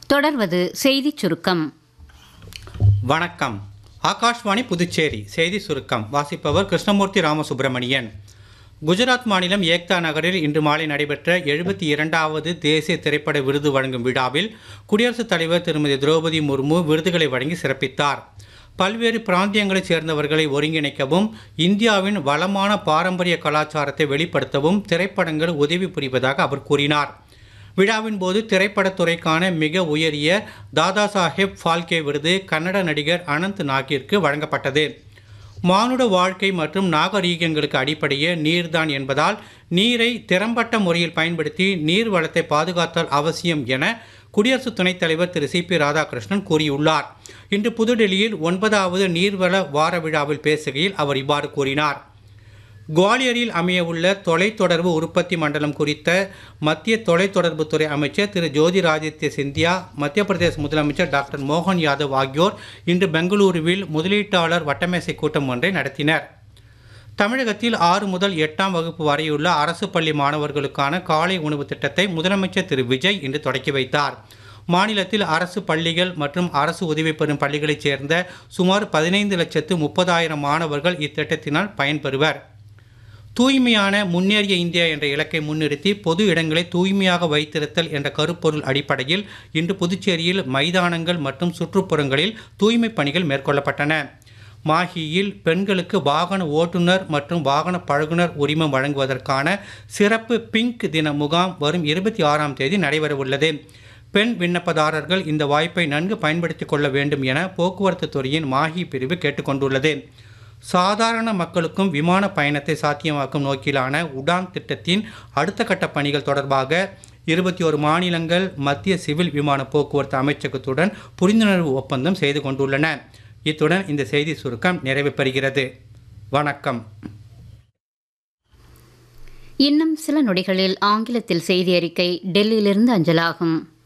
தொடர்வது செய்திச் சுருக்கம் வணக்கம் ஆகாஷ்வாணி புதுச்சேரி செய்தி சுருக்கம் வாசிப்பவர் கிருஷ்ணமூர்த்தி ராமசுப்பிரமணியன் குஜராத் மாநிலம் ஏக்தா நகரில் இன்று மாலை நடைபெற்ற எழுபத்தி இரண்டாவது தேசிய திரைப்பட விருது வழங்கும் விழாவில் குடியரசுத் தலைவர் திருமதி திரௌபதி முர்மு விருதுகளை வழங்கி சிறப்பித்தார் பல்வேறு பிராந்தியங்களைச் சேர்ந்தவர்களை ஒருங்கிணைக்கவும் இந்தியாவின் வளமான பாரம்பரிய கலாச்சாரத்தை வெளிப்படுத்தவும் திரைப்படங்கள் உதவி புரிவதாக அவர் கூறினார் விழாவின் போது திரைப்படத்துறைக்கான மிக உயரிய தாதா சாஹேப் ஃபால்கே விருது கன்னட நடிகர் அனந்த் நாகிற்கு வழங்கப்பட்டது மானுட வாழ்க்கை மற்றும் நாகரீகங்களுக்கு அடிப்படையே நீர்தான் என்பதால் நீரை திறம்பட்ட முறையில் பயன்படுத்தி நீர் வளத்தை பாதுகாத்தல் அவசியம் என குடியரசு துணைத் தலைவர் திரு சி பி ராதாகிருஷ்ணன் கூறியுள்ளார் இன்று புதுடெல்லியில் ஒன்பதாவது நீர்வள வார விழாவில் பேசுகையில் அவர் இவ்வாறு கூறினார் குவாலியரில் அமையவுள்ள தொலைத்தொடர்பு உற்பத்தி மண்டலம் குறித்த மத்திய தொலைத்தொடர்புத்துறை அமைச்சர் திரு ஜோதிராதித்ய சிந்தியா மத்திய பிரதேச முதலமைச்சர் டாக்டர் மோகன் யாதவ் ஆகியோர் இன்று பெங்களூருவில் முதலீட்டாளர் வட்டமேசை கூட்டம் ஒன்றை நடத்தினர் தமிழகத்தில் ஆறு முதல் எட்டாம் வகுப்பு வரையுள்ள அரசு பள்ளி மாணவர்களுக்கான காலை உணவு திட்டத்தை முதலமைச்சர் திரு விஜய் இன்று தொடக்கி வைத்தார் மாநிலத்தில் அரசு பள்ளிகள் மற்றும் அரசு உதவி பெறும் பள்ளிகளைச் சேர்ந்த சுமார் பதினைந்து லட்சத்து முப்பதாயிரம் மாணவர்கள் இத்திட்டத்தினால் பயன்பெறுவர் தூய்மையான முன்னேறிய இந்தியா என்ற இலக்கை முன்னிறுத்தி பொது இடங்களை தூய்மையாக வைத்திருத்தல் என்ற கருப்பொருள் அடிப்படையில் இன்று புதுச்சேரியில் மைதானங்கள் மற்றும் சுற்றுப்புறங்களில் தூய்மை பணிகள் மேற்கொள்ளப்பட்டன மாஹியில் பெண்களுக்கு வாகன ஓட்டுநர் மற்றும் வாகன பழகுனர் உரிமம் வழங்குவதற்கான சிறப்பு பிங்க் தின முகாம் வரும் இருபத்தி ஆறாம் தேதி நடைபெறவுள்ளது பெண் விண்ணப்பதாரர்கள் இந்த வாய்ப்பை நன்கு பயன்படுத்திக் கொள்ள வேண்டும் என போக்குவரத்து துறையின் மாஹி பிரிவு கேட்டுக்கொண்டுள்ளது சாதாரண மக்களுக்கும் விமான பயணத்தை சாத்தியமாக்கும் நோக்கிலான உடான் திட்டத்தின் அடுத்த கட்ட பணிகள் தொடர்பாக இருபத்தி ஒரு மாநிலங்கள் மத்திய சிவில் விமான போக்குவரத்து அமைச்சகத்துடன் புரிந்துணர்வு ஒப்பந்தம் செய்து கொண்டுள்ளன இத்துடன் இந்த செய்தி சுருக்கம் நிறைவு பெறுகிறது வணக்கம் இன்னும் சில நொடிகளில் ஆங்கிலத்தில் செய்தி அறிக்கை டெல்லியிலிருந்து அஞ்சலாகும்